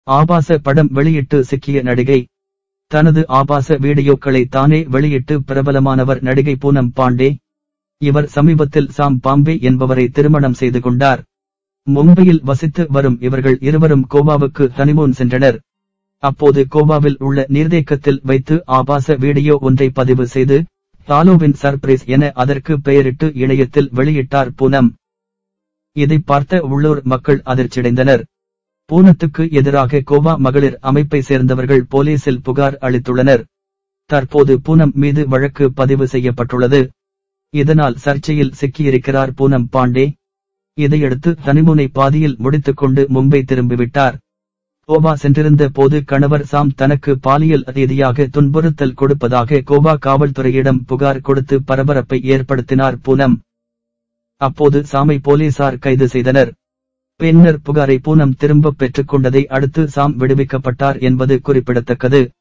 ஆபாச படம் வெளியிட்டு சிக்கிய நடிகை தனது ஆபாச வீடியோக்களை தானே வெளியிட்டு பிரபலமானவர் நடிகை பூனம் பாண்டே இவர் சமீபத்தில் சாம் பாம்பே என்பவரை திருமணம் செய்து கொண்டார் மும்பையில் வசித்து வரும் இவர்கள் இருவரும் கோவாவுக்கு ஹனிமூன் சென்றனர் அப்போது கோவாவில் உள்ள நீர்தேக்கத்தில் வைத்து ஆபாச வீடியோ ஒன்றை பதிவு செய்து தாலோவின் சர்ப்ரைஸ் என அதற்கு பெயரிட்டு இணையத்தில் வெளியிட்டார் பூனம் இதை பார்த்த உள்ளூர் மக்கள் அதிர்ச்சியடைந்தனர் பூனத்துக்கு எதிராக கோவா மகளிர் அமைப்பை சேர்ந்தவர்கள் போலீசில் புகார் அளித்துள்ளனர் தற்போது பூனம் மீது வழக்கு பதிவு செய்யப்பட்டுள்ளது இதனால் சர்ச்சையில் சிக்கியிருக்கிறார் பூனம் பாண்டே இதையடுத்து ஹனிமூனை பாதியில் முடித்துக்கொண்டு மும்பை திரும்பிவிட்டார் கோவா சென்றிருந்த போது கணவர் சாம் தனக்கு பாலியல் ரீதியாக துன்புறுத்தல் கொடுப்பதாக கோவா காவல்துறையிடம் புகார் கொடுத்து பரபரப்பை ஏற்படுத்தினார் பூனம் அப்போது சாமை போலீசார் கைது செய்தனர் பின்னர் புகாரை பூனம் திரும்பப் பெற்றுக் கொண்டதை அடுத்து சாம் விடுவிக்கப்பட்டார் என்பது குறிப்பிடத்தக்கது